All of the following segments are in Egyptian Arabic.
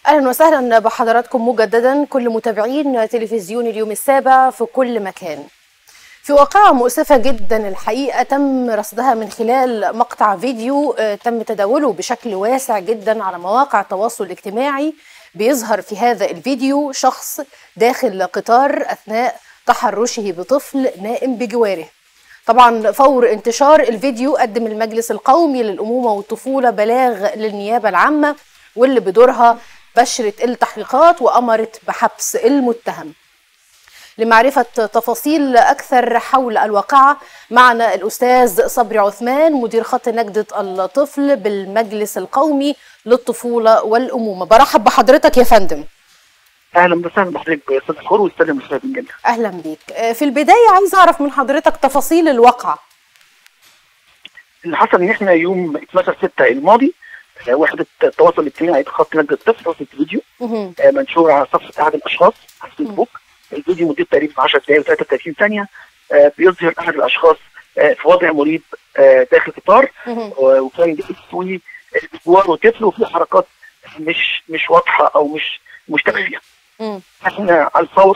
اهلا وسهلا بحضراتكم مجددا كل متابعين تلفزيون اليوم السابع في كل مكان. في واقعة مؤسفة جدا الحقيقة تم رصدها من خلال مقطع فيديو تم تداوله بشكل واسع جدا على مواقع التواصل الاجتماعي بيظهر في هذا الفيديو شخص داخل قطار أثناء تحرشه بطفل نائم بجواره طبعا فور انتشار الفيديو قدم المجلس القومي للأمومة والطفولة بلاغ للنيابة العامة واللي بدورها بشرت التحقيقات وأمرت بحبس المتهم لمعرفة تفاصيل أكثر حول الواقعة معنا الأستاذ صبري عثمان مدير خط نجدة الطفل بالمجلس القومي للطفولة والأمومة برحب بحضرتك يا فندم اهلا وسهلا بحضرتك يا استاذ خور واستاذ المشاهدين جدا أهلا بيك في البداية عايز أعرف من حضرتك تفاصيل الواقعة اللي حصل ان احنا يوم 12 6 الماضي آه، وحده التواصل الاجتماعي خط نجدة الطفل وصلت فيديو مهم. آه، منشور على صفحه احد الاشخاص على الفيسبوك الفيديو مدته تقريبا 10 دقائق و33 ثانيه آه، بيظهر احد الاشخاص آه، في وضع مريب آه، داخل قطار مهم. و- وكان جالس وجواره طفل وفي حركات مش مش واضحه او مش مشتبه فيها مم. احنا على الفور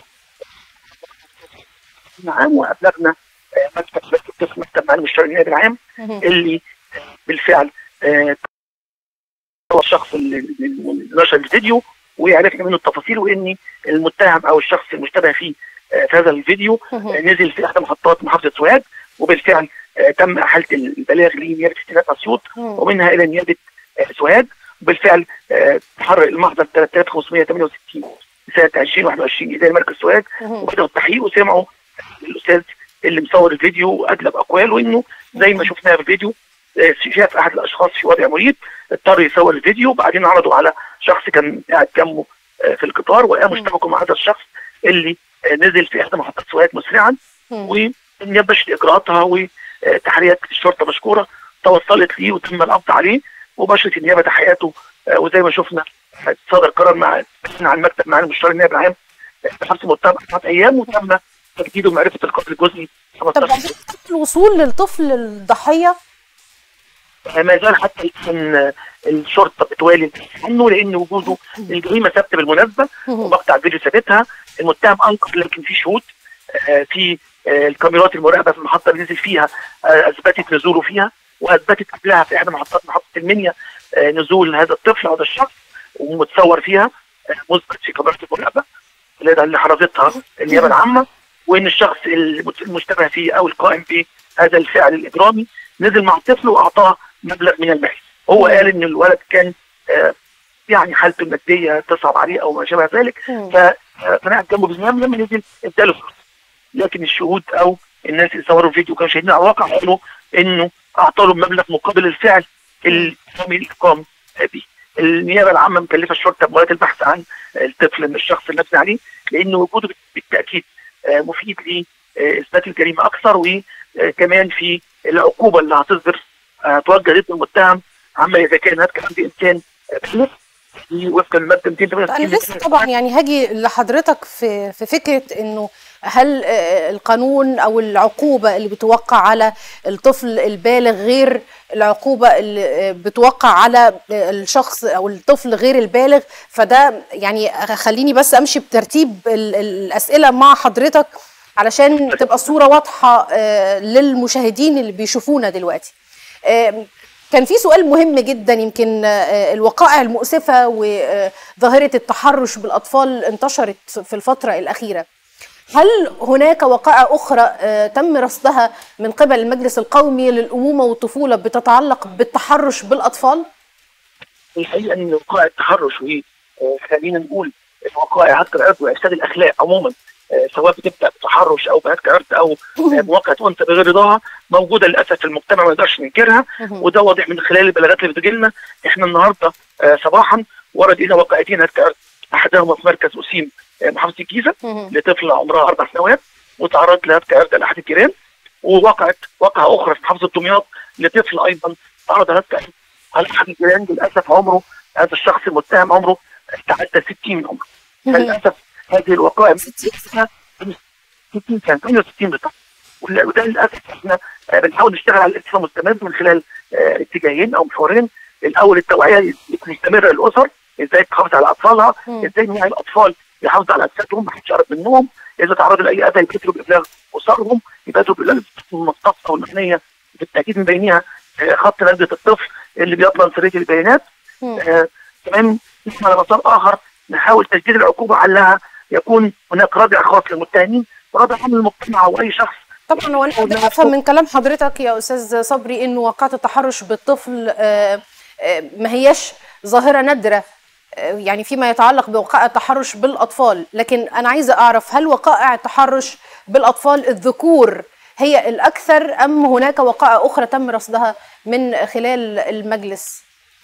نعم وابلغنا آه، مكتب مكتب الطفل مكتب معالي مستشار النائب العام مهم. اللي آه، بالفعل آه، هو الشخص اللي اللي نشر الفيديو وعرفنا منه التفاصيل وان المتهم او الشخص المشتبه فيه آه، في هذا الفيديو مهم. آه، نزل في احدى محطات محافظه سوهاج وبالفعل آه، تم احاله البلاغ لنيابه استئناف اسيوط مم. ومنها الى نيابه آه، سوهاج وبالفعل آه، تحرر المحضر 3568 سنه 2021 اداره مركز سوهاج مهم. وبداوا التحقيق وسمعوا الاستاذ اللي مصور الفيديو وادلب اقواله انه زي ما شفناها في الفيديو آه، شاف احد الاشخاص في وضع مريض اضطر يصور الفيديو بعدين عرضوا على شخص كان قاعد جنبه آه، في القطار وقاموا مم. اشتبكوا مع هذا الشخص اللي آه، نزل في احدى محطات سوهاج مسرعا مم. والنيابه بشرت اجراءاتها وتحريات الشرطه مشكوره توصلت ليه وتم القبض عليه وبشرت النيابه تحقيقاته آه، وزي ما شفنا آه، صدر قرار مع على المكتب مع المستشار النائب العام آه، بحبس متهم اربع ايام وتم تجديد ومعرفه القتل الجزئي طب 15 عشان الوصول للطفل الضحية ما زال حتى الان آه، الشرطه بتوالي البحث عنه لان وجوده الجريمه ثابته بالمناسبه مهم. ومقطع الفيديو ثابتها المتهم انقذ لكن في شهود آه، في آه، الكاميرات المراقبه في المحطه اللي نزل فيها آه، اثبتت نزوله فيها واثبتت قبلها في احدى محطات محطه المنيا آه، نزول هذا الطفل هذا الشخص ومتصور فيها آه، مثبت في كاميرات المراقبه اللي اللي حرزتها النيابه العامه وان الشخص المت- المشتبه فيه او القائم بهذا الفعل الاجرامي نزل مع الطفل واعطاه مبلغ من المال هو مم. قال ان الولد كان آه، يعني حالته الماديه تصعب عليه او ما شابه ذلك مم. فانا قاعد جنبه بزمام لما نزل اداله فلوس لكن الشهود او الناس اللي صوروا الفيديو كانوا شاهدين على الواقع قالوا انه اعطى له مبلغ مقابل الفعل اللي قام الاقام به النيابه العامه مكلفه الشرطه بمواد البحث عن الطفل من الشخص المبني عليه لان وجوده بالتاكيد آه، مفيد لاثبات الجريمه اكثر وكمان في العقوبه اللي هتصدر آه، توجه ضد المتهم عما اذا كان هناك عند انسان بالغ دي وفقا للماده 268 انا لسه طبعا يعني هاجي لحضرتك في في فكره انه هل آه، القانون او العقوبه اللي بتوقع على الطفل البالغ غير العقوبه اللي آه، بتوقع على آه، الشخص او الطفل غير البالغ فده يعني خليني بس امشي بترتيب ال- ال- الاسئله مع حضرتك علشان تبقى الصوره واضحه آه، للمشاهدين اللي بيشوفونا دلوقتي آه، كان في سؤال مهم جدا يمكن آه، الوقائع المؤسفة وظاهرة التحرش بالأطفال انتشرت في الفترة الأخيرة هل هناك وقائع أخرى آه، تم رصدها من قبل المجلس القومي للأمومة والطفولة بتتعلق بالتحرش بالأطفال؟ الحقيقه ان وقائع التحرش وخلينا نقول وقائع هتك العرض وافساد الاخلاق عموما آه، سواء بتبدا بتحرش او بهتك عرض او آه، بمواقعه انثى بغير رضاها موجوده للاسف في المجتمع ما نقدرش ننكرها وده واضح من خلال البلاغات اللي بتجي لنا احنا النهارده آه، صباحا ورد الينا واقعتين هتك عرض احدهما في مركز اسيم آه، محافظه الجيزه لطفله عمرها اربع سنوات وتعرضت لهتك عرض لاحد الجيران ووقعت واقعه اخرى في محافظه دمياط لطفل ايضا تعرض هتك عرض على احد الجيران للاسف عمره هذا الشخص المتهم عمره تعدى 60 من عمره فللاسف هذه الوقائع 60 60 سنه 68 بالضبط وال- وده للاسف احنا آه، بنحاول نشتغل على الاتفاق مستمر من خلال آه، اتجاهين او محورين الاول التوعيه مستمره للاسر ازاي تحافظ على اطفالها مم. ازاي نوعي الاطفال يحافظوا على اجسادهم ما حدش يقرب منهم اذا تعرضوا لاي اذى يبادروا بابلاغ اسرهم يبادروا بابلاغ المختصه والمعنيه بالتاكيد من بينها آه، خط نجده الطفل اللي بيضمن سريه البيانات مم. آه، كمان نسمع على مسار اخر نحاول تجديد العقوبه علها يكون هناك ردع خاص للمتهمين وردع عام للمجتمع واي شخص طبعا وانا قادرة افهم من كلام حضرتك يا استاذ صبري انه واقعة التحرش بالطفل آه، آه، ما هياش ظاهرة نادرة آه، يعني فيما يتعلق بوقائع التحرش بالاطفال لكن انا عايزة اعرف هل وقائع التحرش بالاطفال الذكور هي الاكثر ام هناك وقائع اخرى تم رصدها من خلال المجلس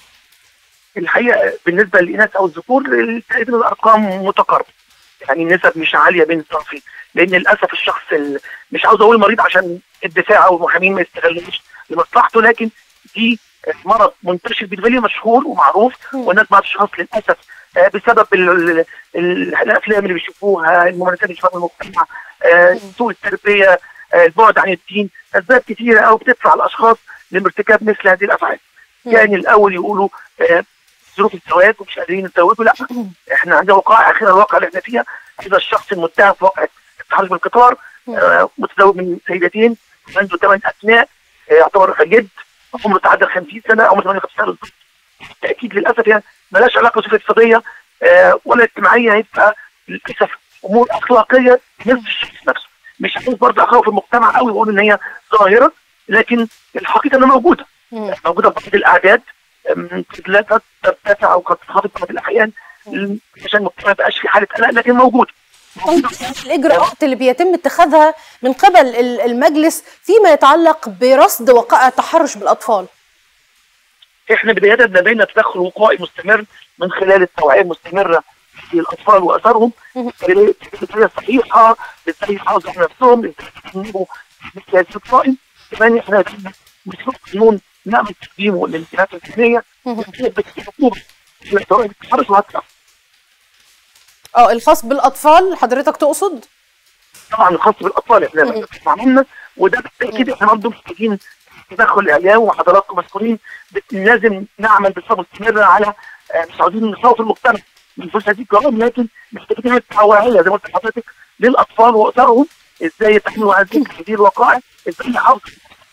الحقيقه بالنسبه للاناث او الذكور تقريبا الارقام متقاربه يعني النسب مش عاليه بين الطرفين لان للاسف الشخص ال- مش عاوز اقول مريض عشان الدفاع او المحامين ما يستغلوش لمصلحته لكن دي مرض منتشر بالفعل مشهور ومعروف مم. والناس بعض الاشخاص للاسف آه، بسبب ال- ال- ال- الافلام اللي بيشوفوها الممارسات اللي بيشوفوها في المجتمع آه، سوء التربيه آه، البعد عن الدين اسباب كثيره قوي بتدفع الاشخاص لارتكاب مثل هذه الافعال مم. كان الاول يقولوا آه، ظروف الزواج ومش قادرين يتزوجوا لا احنا عندنا وقائع اخيرا الواقع اللي احنا فيها اذا الشخص المتهم في واقع التحرش بالقطار آه، متزوج من سيدتين عنده ثمان ابناء آه، يعتبر جد عمره تعدى 50 سنه عمره 58 سنه بالظبط بالتاكيد للاسف يعني ملهاش علاقه بالظروف الاقتصاديه آه، ولا اجتماعيه هيبقى للاسف امور اخلاقيه نفس الشخص نفسه مش عايز برضه اخوف المجتمع قوي واقول ان هي ظاهره لكن الحقيقه انها موجوده مم. موجوده في بعض الاعداد أم، لا قد ترتفع او قد تنخفض في بعض الاحيان م، عشان المجتمع ما يبقاش في حاله قلق لكن موجود طيب الاجراءات اللي بيتم اتخاذها من قبل ال- المجلس فيما يتعلق برصد وقائع التحرش بالاطفال احنا بدايه لدينا تدخل وقائي مستمر من خلال التوعيه المستمره في الاطفال واثارهم مهم. بطريقه صحيحه ازاي يحافظوا على نفسهم ازاي يتجنبوا مثل هذه الجرائم كمان احنا لدينا مشروع قانون نعمل تقديمه للجهات الحكوميه مهم. عقوبه جرائم التحرش وهكذا اه الخاص بالاطفال حضرتك تقصد طبعا الخاص بالاطفال احنا مم. عملنا وده بالتاكيد احنا برضه محتاجين تدخل اعلام وحضراتكم مسؤولين بت- لازم نعمل بصفه مستمره على آه، مش عاوزين نخوف المجتمع من فلوس هذه الجرائم لكن محتاجين نعمل توعيه زي ما قلت لحضرتك للاطفال واسرهم ازاي يتحملوا هذه هذه الوقائع ازاي يحافظوا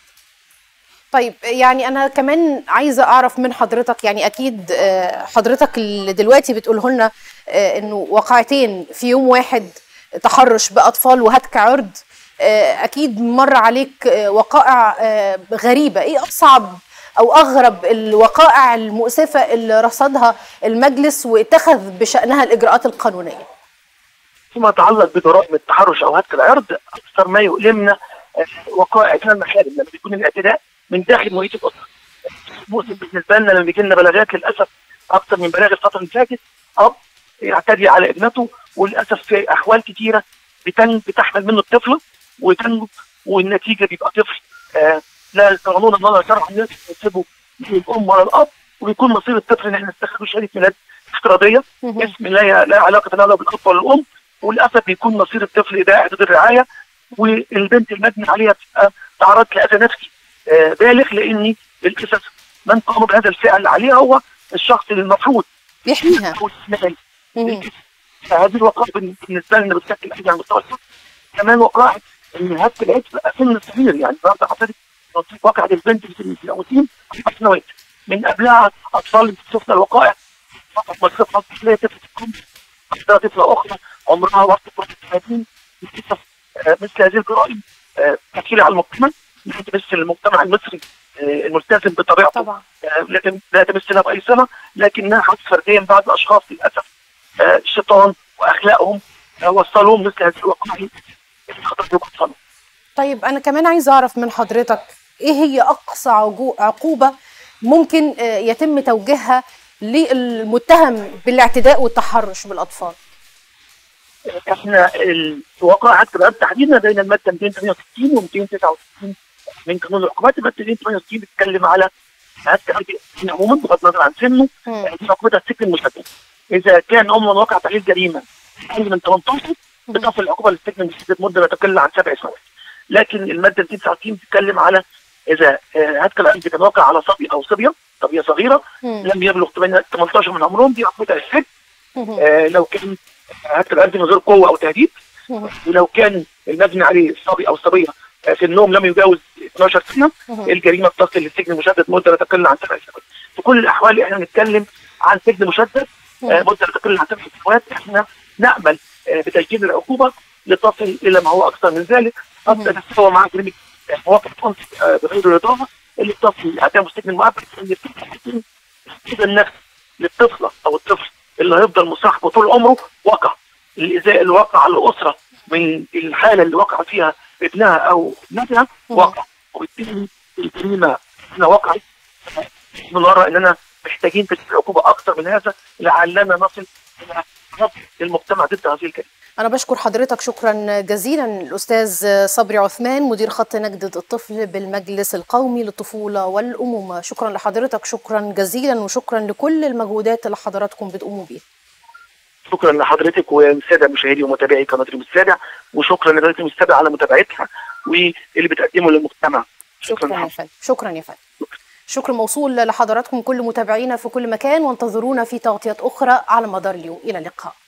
طيب يعني انا كمان عايزه اعرف من حضرتك يعني اكيد آه، حضرتك اللي دلوقتي بتقوله لنا آه، انه وقعتين في يوم واحد تحرش باطفال وهتك عرض آه، اكيد مر عليك آه، وقائع آه، غريبه ايه اصعب او اغرب الوقائع المؤسفه اللي رصدها المجلس واتخذ بشانها الاجراءات القانونيه فيما يتعلق بجرائم التحرش او هتك العرض اكثر ما يؤلمنا آه، وقائع كان المحارم لما بيكون الاعتداء من داخل محيط الاسره. مؤسف بالنسبه لنا لما بيجي لنا بلاغات للاسف اكثر من بلاغ الفتره اللي فاتت اب يعتدي على ابنته وللاسف في احوال كثيره بتن بتحمل منه الطفل وتنجب والنتيجه بيبقى طفل آه لا قانون الله لا شرع الناس يسيبه الام ولا الاب وبيكون مصير الطفل ان احنا نستخدم شهاده ميلاد افتراضيه مهم. اسم لا لا علاقه له لا بالاب ولا الام وللاسف بيكون مصير الطفل ده اعداد الرعايه والبنت المجني عليها بتبقى تعرض لاذى نفسي آه، بالغ لان للاسف من قام بهذا الفعل عليها هو الشخص اللي المفروض بيحميها أو الإسلامي. مهم. فهذه الوقائع بالنسبه لنا بتشكل احد على مستوى الشخص كمان وقائع ان هذا العيد بقى سن صغير يعني النهارده حضرتك لو تشوف واقع البنت في سن الاوتين اربع سنوات من قبلها اطفال شفنا الوقائع فقط مصرفها طفليه طفل الكم عندها طفله اخرى عمرها وصلت 31 للاسف آه، مثل هذه الجرائم آه، تكفير على المجتمع لا تمس المجتمع المصري آه، الملتزم بطبيعته طبعا آه، لكن لا تمثلها باي صله لكنها حدث فرديا بعض الاشخاص للاسف آه، الشيطان واخلاقهم آه، وصلوهم مثل هذه الوقائع اللي حضرتك بتوصلوا طيب انا كمان عايزه اعرف من حضرتك ايه هي اقصى عجو- عقوبه ممكن آه، يتم توجيهها للمتهم بالاعتداء والتحرش بالاطفال احنا الواقع حتى الان تحديدا بين الماده 268 و 269 من قانون العقوبات الماده 268 بتتكلم على حتى عموما بغض النظر عن سنه مم. دي عقوبتها السجن المسدد اذا كان عمره وقع تعليل جريمه اقل من 18 بتصل العقوبه للسجن المسدد مده لا تقل عن سبع سنوات لكن الماده 269 بتتكلم على اذا آه، هتك العقد كان واقع على صبي او صبيه طبيه صغيره مم. لم يبلغ 18 من عمرهم دي عقوبه السجن مم. آه لو كان هتك الارض من غير قوه او تهديد مم. ولو كان المبني عليه الصبي او الصبيه آه، في النوم لم يجاوز 12 سنه مم. الجريمه بتصل للسجن المشدد مده لا تقل عن سبع سنوات. في كل الاحوال احنا نتكلم عن سجن مشدد آه، مده لا تقل عن سبع سنوات احنا نامل آه، بتشديد العقوبه لتصل الى ما هو اكثر من ذلك حتى تتساوى مع جريمه آه، مواقف انس آه، بغير رضاها اللي بتصل لاعدام السجن المؤبد اللي بتكون كده النفس للطفله او الطفل اللي هيفضل مصاحبه طول عمره وقع الايذاء اللي وقع على الاسره من الحاله اللي وقع فيها ابنها او ابنتها مم. وقع وبالتالي الجريمه هنا وقعت بنرى اننا محتاجين تشريع عقوبه اكثر من هذا لعلنا نصل الى رفض المجتمع ضد هذه الكلمه. أنا بشكر حضرتك شكرا جزيلا الأستاذ صبري عثمان مدير خط نجدة الطفل بالمجلس القومي للطفولة والأمومة شكرا لحضرتك شكرا جزيلا وشكرا لكل المجهودات اللي حضراتكم بتقوموا بيها شكرا لحضرتك والساده مشاهدي ومتابعي قناه اليوم السابع وشكرا لقناه اليوم السابع على متابعتها واللي بتقدمه للمجتمع. شكرا يا فندم شكرا يا فندم شكر موصول لحضراتكم كل متابعينا في كل مكان وانتظرونا في تغطيات أخرى على مدار اليوم إلى اللقاء